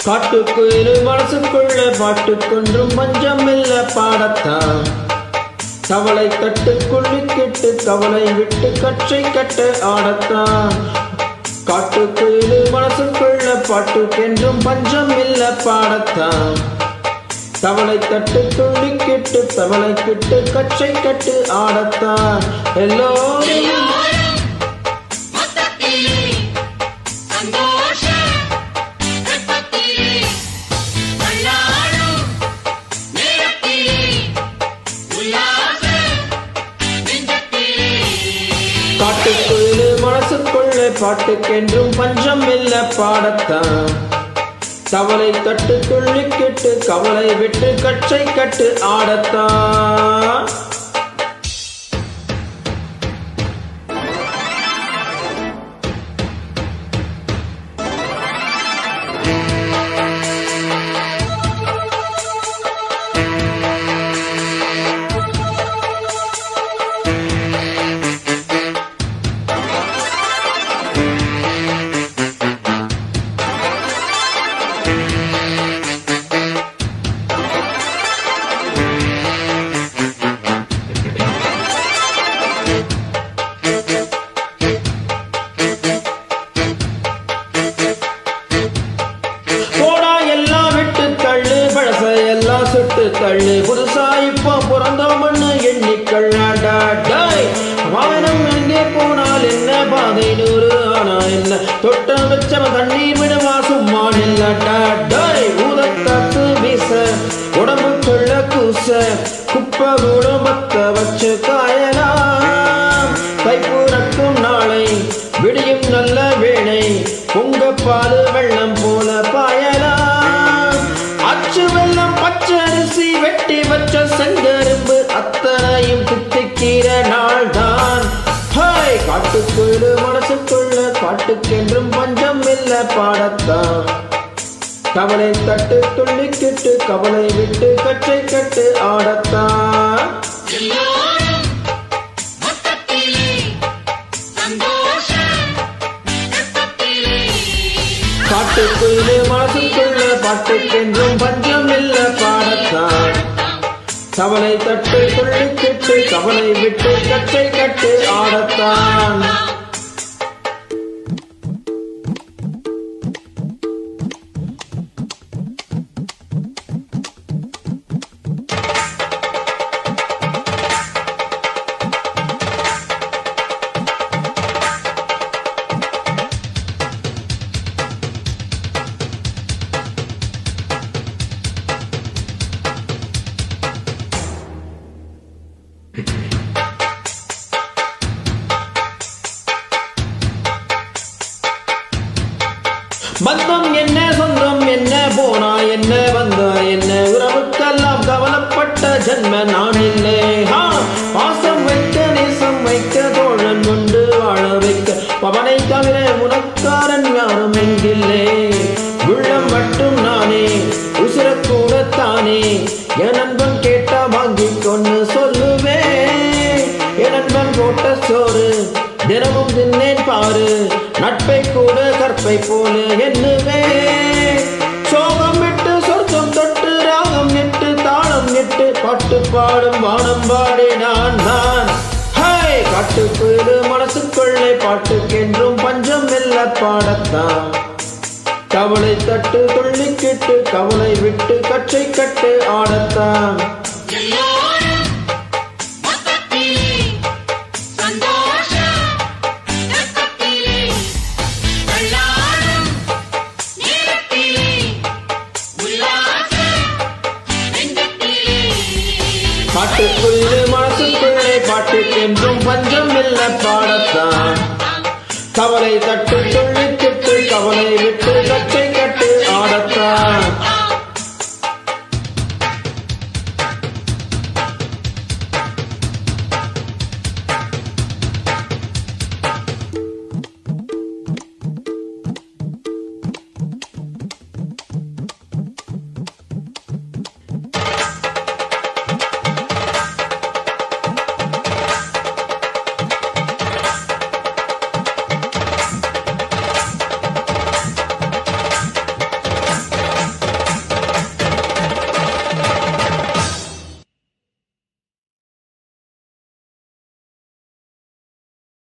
காட்டுக்குயிலு மனசுக்குள்ள பாட்டுக்கொன்றும் பஞ்சம் இல்ல பாடத்தான் கவலை தட்டு குள்ளிக்கிட்டு கவலை விட்டு கற்றை கட்ட ஆடத்தான் காட்டுக்குயிலு மனசுக்குள்ள பாட்டுக்கென்றும் பஞ்சம் இல்ல பாடத்தான் தவளை தட்டு துள்ளிக்கிட்டு தவளை கிட்டு கற்றை கட்டு ஆடத்தான் எல்லோரும் மொத்தத்திலே சந்தோஷ வெப்பத்திலே தள்ளாடும் நேரத்திலே உல்லாச நெஞ்சத்திலே காட்டுக்குள்ளு மனசுக்குள்ள பாட்டுக்கென்றும் பஞ்சம் இல்ல பாடத்தான் தவளை தட்டு துள்ளிக்கிட்டு கவலை விட்டு கற்றை கட்டு ஆடத்தான் போடா எல்லாம் விட்டு தள்ளு பழச எல்லாம் சுட்டு தள்ளு புதுசா இப்போ பிறந்தோம்னு எண்ணிக்கள்ளாடா டாய் வாகனம் எங்கே போனால் என்ன பாதை நூறு ஆனா என்ன தொட்ட வச்சவன் தண்ணீர் விடுவா சும்மா நில்லாட்டா டாய் ஊதத்தாத்து வீச உடம்பு கொள்ள கூச குப்பை கூட மத்த வச்சு காயலாம் தைப்பூரக்கும் நாளை விடியும் நல்ல வேளை பொங்க பால் வெள்ளம் போல பாயலாம் அச்சு வெள்ளம் பச்சை அரிசி வெட்டி வச்ச செங்கரும்பு அத்தனையும் தித்திக்கிற நாள் தான் ஹாய் காட்டுக்குள்ளு மனசுக்குள்ள காட்டுக்கென்றும் பஞ்சம் இல்ல பாடத்தான் கவலை தட்டு துள்ளிக்கிட்டு கவலை விட்டு கற்றை கட்டு ஆடத்தான் எல்லோரும் மொத்தத்திலே சந்தோஷ வெப்பத்திலே காட்டுக்குள்ளே மனசுக்குள்ள பாட்டுக்கென்றும் பஞ்சம் இல்ல பாடத்தான் கவலை தட்டு துள்ளிக்கிட்டு கவலை விட்டு கற்றை கட்டு ஆடத்தான் பந்தம் என்ன சொந்தம் என்ன போனா என்ன வந்தா என்ன உறவுக்கெல்லாம் கவலைப்பட்ட ஜன்ம நான் இல்லை ஹா, பாசம் வைக்க நேசம் வைக்க தோழன் கொண்டு வாழ வைக்க பவனை தவிர உனக்காரன் யாரும் எங்கில்லை உள்ளம் மட்டும் நானே உசிரக்கூட தானே என் நண்பன் கேட்டா வாங்கிக் கொண்டு சொல்லுவேன் என் நண்பன் போட்ட சோறு தினமும் தின்னேன் பாரு நட்பை கூட கற்பை போல எண்ணுவே சோகம் விட்டு சொர்க்கம் தொட்டு ராகம் நெட்டு தாளம் நெட்டு பாட்டு பாடும் வானம் பாடி நான் நான் ஹாய் காட்டுக்குயிலு மனசுக்குள்ளே பாட்டுக்கென்றும் பஞ்சம் இல்ல பாடத்தான் கவலை தட்டு துள்ளிக்கிட்டு கவலை விட்டு கற்றை கட்டு ஆடத்தான் எல்லோரும் மொத்தத்திலே சந்தோஷ வெப்பத்திலே தள்ளாடும் நேரத்திலே உல்லாச நெஞ்சத்திலே பாட்டுக்குள்ளே மனசுக்குள்ளே பாட்டுக்கென்றும் பஞ்சம் இல்ல பாடத்தான் கவலை தட்டு